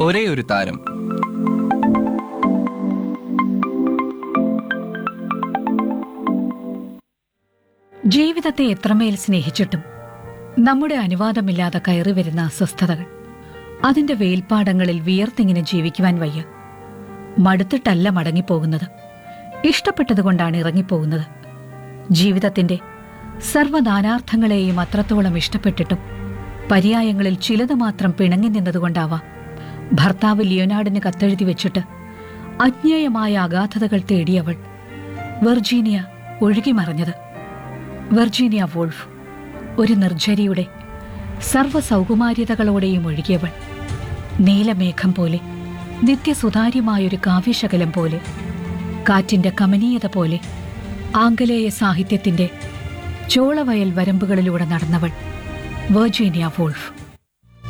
ഒരേയൊരു താരം ജീവിതത്തെ എത്രമേൽ സ്നേഹിച്ചിട്ടും നമ്മുടെ അനുവാദമില്ലാതെ കയറി വരുന്ന അസ്വസ്ഥതകൾ അതിന്റെ വേൽപ്പാടങ്ങളിൽ വിയർത്തിങ്ങനെ ജീവിക്കുവാൻ വയ്യ മടുത്തിട്ടല്ല മടങ്ങിപ്പോകുന്നത് ഇഷ്ടപ്പെട്ടതുകൊണ്ടാണ് ഇറങ്ങിപ്പോകുന്നത് ജീവിതത്തിന്റെ സർവ്വനാനാർത്ഥങ്ങളെയും അത്രത്തോളം ഇഷ്ടപ്പെട്ടിട്ടും പര്യായങ്ങളിൽ ചിലത് മാത്രം പിണങ്ങി നിന്നതുകൊണ്ടാവാം ഭർത്താവ് ലിയോനാർഡിന് കത്തെഴുതി വെച്ചിട്ട് അജ്ഞേയമായ അഗാധതകൾ തേടിയവൾ വെർജീനിയ ഒഴുകി മറഞ്ഞത് വെർജീനിയ വോൾഫ് ഒരു നിർജ്ജരിയുടെ സർവ്വസൗകുമാര്യതകളോടെയും ഒഴുകിയവൾ നീലമേഘം പോലെ നിത്യസുതാര്യമായൊരു കാവ്യശകലം പോലെ കാറ്റിന്റെ കമനീയത പോലെ ആംഗലേയ സാഹിത്യത്തിന്റെ ചോളവയൽ വരമ്പുകളിലൂടെ നടന്നവൾ വെർജീനിയ വോൾഫ്